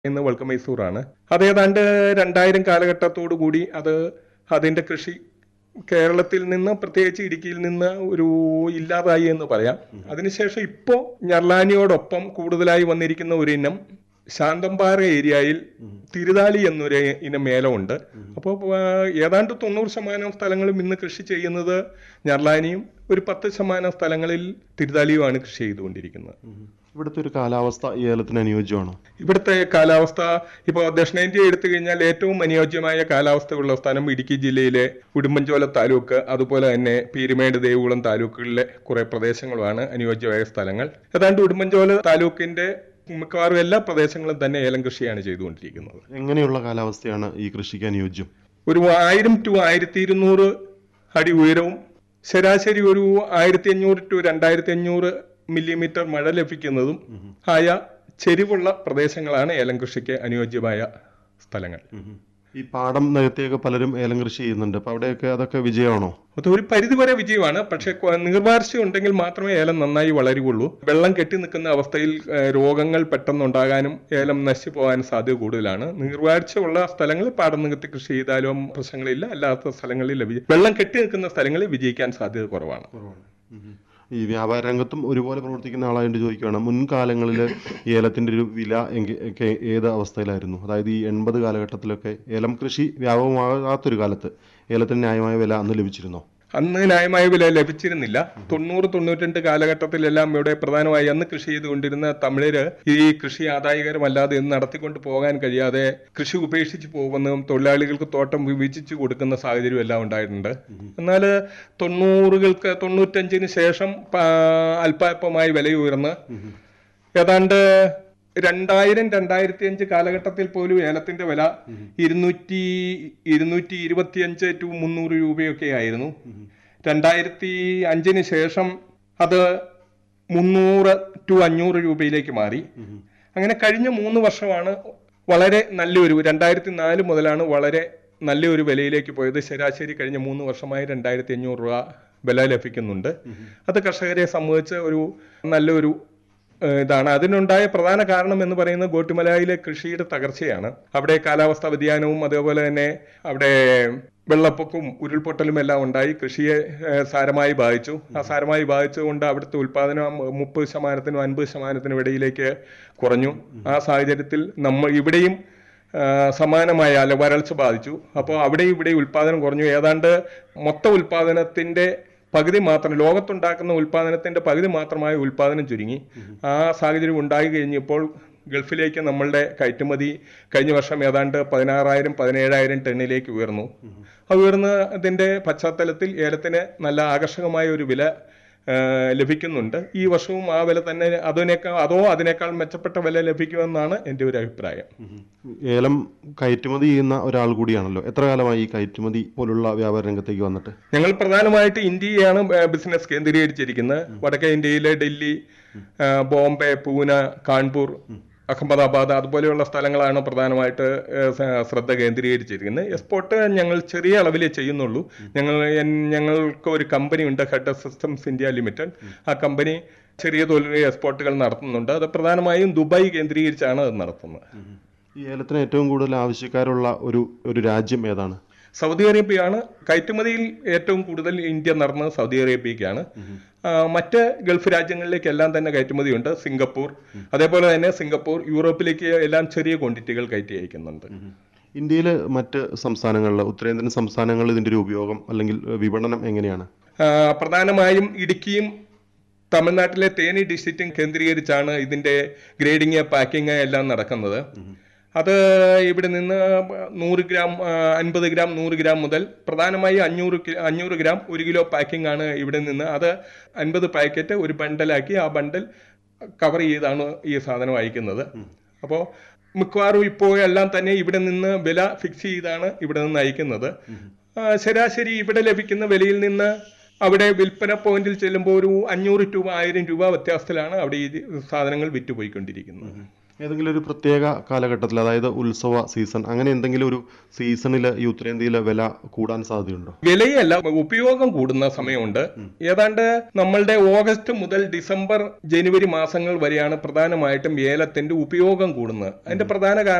എന്ന് വൾക്കം മൈസൂറാണ് അത് ഏതാണ്ട് രണ്ടായിരം കാലഘട്ടത്തോടു കൂടി അത് അതിന്റെ കൃഷി കേരളത്തിൽ നിന്ന് പ്രത്യേകിച്ച് ഇടുക്കിയിൽ നിന്ന് ഒരു ഇല്ലാതായി എന്ന് പറയാം അതിനുശേഷം ഇപ്പോൾ ഞർലാനിയോടൊപ്പം കൂടുതലായി വന്നിരിക്കുന്ന ഒരു ഇനം ശാന്തമ്പാറ ഏരിയയിൽ തിരുതാളി എന്നൊരു ഇനം മേലമുണ്ട് അപ്പോൾ ഏതാണ്ട് തൊണ്ണൂറ് ശതമാനം സ്ഥലങ്ങളും ഇന്ന് കൃഷി ചെയ്യുന്നത് ഞർലാനിയും ഒരു പത്ത് ശതമാനം സ്ഥലങ്ങളിൽ തിരുതാളിയുമാണ് കൃഷി ചെയ്തുകൊണ്ടിരിക്കുന്നത് ഇവിടുത്തെ ഒരു കാലാവസ്ഥ ഈ ഏലത്തിന് അനുയോജ്യമാണോ ഇവിടുത്തെ കാലാവസ്ഥ ഇപ്പോൾ ദക്ഷിണേന്ത്യ എടുത്തു കഴിഞ്ഞാൽ ഏറ്റവും അനുയോജ്യമായ കാലാവസ്ഥയുള്ള സ്ഥലം ഇടുക്കി ജില്ലയിലെ ഉടുമ്പൻചോല താലൂക്ക് അതുപോലെ തന്നെ പീരുമേട് ദേവികുളം താലൂക്കുകളിലെ കുറെ പ്രദേശങ്ങളുമാണ് അനുയോജ്യമായ സ്ഥലങ്ങൾ ഏതാണ്ട് ഉടുമ്പൻചോല താലൂക്കിന്റെ മിക്കവാറും എല്ലാ പ്രദേശങ്ങളും തന്നെ ഏലം കൃഷിയാണ് ചെയ്തുകൊണ്ടിരിക്കുന്നത് എങ്ങനെയുള്ള കാലാവസ്ഥയാണ് ഈ കൃഷിക്ക് അനുയോജ്യം ഒരു ആയിരം ടു ആയിരത്തി ഇരുന്നൂറ് അടി ഉയരവും ശരാശരി ഒരു ആയിരത്തി അഞ്ഞൂറ് ടു രണ്ടായിരത്തി അഞ്ഞൂറ് മില്ലിമീറ്റർ മഴ ലഭിക്കുന്നതും ആയ ചെരിവുള്ള പ്രദേശങ്ങളാണ് ഏലം കൃഷിക്ക് അനുയോജ്യമായ സ്ഥലങ്ങൾ ഈ പാടം നികത്തിയൊക്കെ പലരും ഏലം കൃഷി ചെയ്യുന്നുണ്ട് അപ്പൊ അവിടെയൊക്കെ അതൊക്കെ വിജയമാണോ അത് ഒരു പരിധിവരെ വിജയമാണ് പക്ഷേ കൊ- നീർവാർച്ച ഉണ്ടെങ്കിൽ മാത്രമേ ഏലം നന്നായി വളരുകയുള്ളൂ വെള്ളം കെട്ടി നിൽക്കുന്ന അവസ്ഥയിൽ ഏഹ്, രോഗങ്ങൾ പെട്ടെന്നുണ്ടാകാനും ഏലം നശിച്ചു പോകാനും സാധ്യത കൂടുതലാണ് നീർവാർച്ച ഉള്ള സ്ഥലങ്ങളിൽ പാടം നികത്തി കൃഷി ചെയ്താലും പ്രശ്നങ്ങളില്ല അല്ലാത്ത സ്ഥലങ്ങളിൽ വിജയ- വെള്ളം കെട്ടി നിൽക്കുന്ന സ്ഥലങ്ങളിൽ വിജയിക്കാൻ സാധ്യത കുറവാണ് ഈ വ്യാപാര രംഗത്തും ഒരുപോലെ പ്രവർത്തിക്കുന്ന ആളായിട്ട് ചോദിക്കുകയാണ് മുൻകാലങ്ങളിൽ ഏലത്തിന്റെ ഒരു വില എങ്കി- ഒക്കെ ഏത് അവസ്ഥയിലായിരുന്നു അതായത് ഈ എൺപത് കാലഘട്ടത്തിലൊക്കെ ഏലം കൃഷി വ്യാപകമാകാത്തൊരു കാലത്ത് ഏലത്തിന് ന്യായമായ വില അന്ന് ലഭിച്ചിരുന്നോ അന്ന് ന്യായമായ വില ലഭിച്ചിരുന്നില്ല തൊണ്ണൂറ് തൊണ്ണൂറ്റിരണ്ട് കാലഘട്ടത്തിലെല്ലാം ഇവിടെ പ്രധാനമായി അന്ന് കൃഷി ചെയ്തുകൊണ്ടിരുന്ന തമിഴര് ഈ കൃഷി ആദായകരമല്ലാതെ ഇന്ന് നടത്തിക്കൊണ്ട് പോകാൻ കഴിയാതെ കൃഷി ഉപേക്ഷിച്ച് പോകുന്നതും തൊഴിലാളികൾക്ക് തോട്ടം വിഭജിച്ചു കൊടുക്കുന്ന സാഹചര്യം എല്ലാം ഉണ്ടായിട്ടുണ്ട് എന്നാൽ തൊണ്ണൂറുകൾക്ക് തൊണ്ണൂറ്റഞ്ചിന് ശേഷം പ- അല്പാൽപമായി വില ഉയർന്ന് ഏതാണ്ട് രണ്ടായിരം രണ്ടായിരത്തി അഞ്ച് കാലഘട്ടത്തിൽ പോലും ഏലത്തിന്റെ വില ഇരുന്നൂറ്റി ഇരുന്നൂറ്റി ഇരുപത്തിയഞ്ച് ടു മുന്നൂറ് രൂപയൊക്കെ ആയിരുന്നു രണ്ടായിരത്തി അഞ്ചിന് ശേഷം അത് മുന്നൂറ് ടു അഞ്ഞൂറ് രൂപയിലേക്ക് മാറി അങ്ങനെ കഴിഞ്ഞ മൂന്ന് വർഷമാണ് വളരെ നല്ലൊരു രണ്ടായിരത്തി നാല് മുതലാണ് വളരെ നല്ലൊരു വിലയിലേക്ക് പോയത് ശരാശരി കഴിഞ്ഞ മൂന്ന് വർഷമായി രണ്ടായിരത്തി അഞ്ഞൂറ് രൂപ വില ലഭിക്കുന്നുണ്ട് അത് കർഷകരെ സംബന്ധിച്ച് ഒരു നല്ലൊരു ഏഹ് ഇതാണ് അതിനുണ്ടായ പ്രധാന കാരണം എന്ന് പറയുന്നത് ഗോട്ടിമലയിലെ കൃഷിയുടെ തകർച്ചയാണ് അവിടെ കാലാവസ്ഥാ വ്യതിയാനവും അതേപോലെ തന്നെ അവിടെ വെള്ളപ്പൊക്കവും ഉരുൾപൊട്ടലും എല്ലാം ഉണ്ടായി കൃഷിയെ ഏഹ് സാരമായി ബാധിച്ചു ആ സാരമായി ബാധിച്ചുകൊണ്ട് അവിടുത്തെ ഉൽപാദനം മുപ്പത് ശതമാനത്തിനും അൻപത് ശതമാനത്തിനും ഇടയിലേക്ക് കുറഞ്ഞു ആ സാഹചര്യത്തിൽ നമ്മൾ ഇവിടെയും ആ, സമാനമായ അല്ല വരൾച്ച ബാധിച്ചു അപ്പോൾ അവിടെ ഇവിടെ ഉൽപാദനം കുറഞ്ഞു ഏതാണ്ട് മൊത്ത ഉൽപാദനത്തിന്റെ പകുതി മാത്രം ലോകത്തുണ്ടാക്കുന്ന ഉൽപാദനത്തിന്റെ പകുതി മാത്രമായ ഉൽപാദനം ചുരുങ്ങി ആ സാഹചര്യം ഉണ്ടായി കഴിഞ്ഞപ്പോൾ ഗൾഫിലേക്ക് നമ്മളുടെ കയറ്റുമതി കഴിഞ്ഞ വർഷം ഏതാണ്ട് പതിനാറായിരം പതിനേഴായിരം ടണ്ണിലേക്ക് ഉയർന്നു ആ ഉയർന്നതിന്റെ പശ്ചാത്തലത്തിൽ ഏലത്തിന് നല്ല ആകർഷകമായ ഒരു വില ആ, ലഭിക്കുന്നുണ്ട് ഈ വർഷവും ആ വില തന്നെ അതിനേക്കാൾ അതോ അതിനേക്കാൾ മെച്ചപ്പെട്ട വില ലഭിക്കുമെന്നാണ് എൻ്റെ ഒരു അഭിപ്രായം ഏലം കയറ്റുമതി ചെയ്യുന്ന ഒരാൾ കൂടിയാണല്ലോ എത്ര കാലമായി ഈ കയറ്റുമതി പോലുള്ള വ്യാപാര രംഗത്തേക്ക് വന്നിട്ട് ഞങ്ങൾ പ്രധാനമായിട്ട് ഇന്ത്യയാണ് ബിസിനസ് കേന്ദ്രീകരിച്ചിരിക്കുന്നത് വടക്കേ ഇന്ത്യയിലെ ഡൽഹി ആ, ബോംബെ പൂന കാൺപൂർ അഹമ്മദാബാദ് അതുപോലെയുള്ള സ്ഥലങ്ങളാണ് പ്രധാനമായിട്ട് ഏ, സ- ശ്രദ്ധ കേന്ദ്രീകരിച്ചിരിക്കുന്നത് എക്സ്പോർട്ട് ഞങ്ങൾ ചെറിയ അളവിലേ ചെയ്യുന്നുള്ളൂ ഞങ്ങൾ എൻ- ഞങ്ങൾക്ക് ഒരു കമ്പനി ഉണ്ട് ഹെഡ് സിസ്റ്റംസ് ഇന്ത്യ ലിമിറ്റഡ് ആ കമ്പനി ചെറിയ തോതിൽ എക്സ്പോർട്ടുകൾ നടത്തുന്നുണ്ട് അത് പ്രധാനമായും ദുബായ് കേന്ദ്രീകരിച്ചാണ് അത് നടത്തുന്നത് ഈ ഏലത്തിന് ഏറ്റവും കൂടുതൽ ആവശ്യക്കാരുള്ള ഒരു ഒരു രാജ്യം ഏതാണ് സൗദി അറേബ്യയാണ് കയറ്റുമതിയിൽ ഏറ്റവും കൂടുതൽ ഇന്ത്യ നടന്നത് സൗദി അറേബ്യയ്ക്കാണ് ആ, മറ്റ് ഗൾഫ് രാജ്യങ്ങളിലേക്കെല്ലാം തന്നെ കയറ്റുമതിയുണ്ട് സിംഗപ്പൂർ അതേപോലെ തന്നെ സിംഗപ്പൂർ യൂറോപ്പിലേക്ക് എല്ലാം ചെറിയ ക്വാണ്ടിറ്റികൾ കയറ്റി അയക്കുന്നുണ്ട് ഇന്ത്യയിലെ മറ്റ് സംസ്ഥാനങ്ങളിൽ ഉത്തരേന്ത്യൻ സംസ്ഥാനങ്ങളിൽ ഇതിന്റെ ഒരു ഉപയോഗം അല്ലെങ്കിൽ ഏഹ്, വിപണനം എങ്ങനെയാണ് ആ, പ്രധാനമായും ഇടുക്കിയും തമിഴ്നാട്ടിലെ തേനി ഡിസ്ട്രിക്റ്റും കേന്ദ്രീകരിച്ചാണ് ഇതിന്റെ ഗ്രേഡിങ് പാക്കിങ് എല്ലാം നടക്കുന്നത് അത് ഇവിടെ നിന്ന് നൂറ് ഗ്രാം ആ, അൻപത് ഗ്രാം നൂറ് ഗ്രാം മുതൽ പ്രധാനമായി അഞ്ഞൂറ് കി- അഞ്ഞൂറ് ഗ്രാം ഒരു കിലോ പാക്കിംഗ് ആണ് ഇവിടെ നിന്ന് അത് അൻപത് പാക്കറ്റ് ഒരു ബണ്ടലാക്കി ആ ബണ്ടൽ കവർ ചെയ്താണ് ഈ സാധനം അയക്കുന്നത് അപ്പോൾ മിക്കവാറും ഇപ്പോൾ എല്ലാം തന്നെ ഇവിടെ നിന്ന് വില ഫിക്സ് ചെയ്താണ് ഇവിടെ നിന്ന് അയക്കുന്നത് ആ, ശരാശരി ഇവിടെ ലഭിക്കുന്ന വിലയിൽ നിന്ന് അവിടെ വിൽപ്പന പോയിന്റിൽ ചെല്ലുമ്പോൾ ഒരു അഞ്ഞൂറ് രൂപ ആയിരം രൂപ വ്യത്യാസത്തിലാണ് അവിടെ ഈ സാധനങ്ങൾ വിറ്റുപോയിക്കൊണ്ടിരിക്കുന്നത് ഏതെങ്കിലും ഒരു പ്രത്യേക കാലഘട്ടത്തിൽ അതായത് ഉത്സവ സീസൺ അങ്ങനെ എന്തെങ്കിലും ഒരു സീസണിൽ ഈ ഉത്തരേന്ത്യയിലെ വില കൂടാൻ സാധ്യതയുണ്ടോ വിലയല്ല ഉപയോഗം കൂടുന്ന സമയമുണ്ട് ഏതാണ്ട് നമ്മളുടെ ഓഗസ്റ്റ് മുതൽ ഡിസംബർ ജനുവരി മാസങ്ങൾ വരെയാണ് പ്രധാനമായിട്ടും ഏലത്തിന്റെ ഉപയോഗം കൂടുന്നത് അതിന്റെ പ്രധാന കാരണം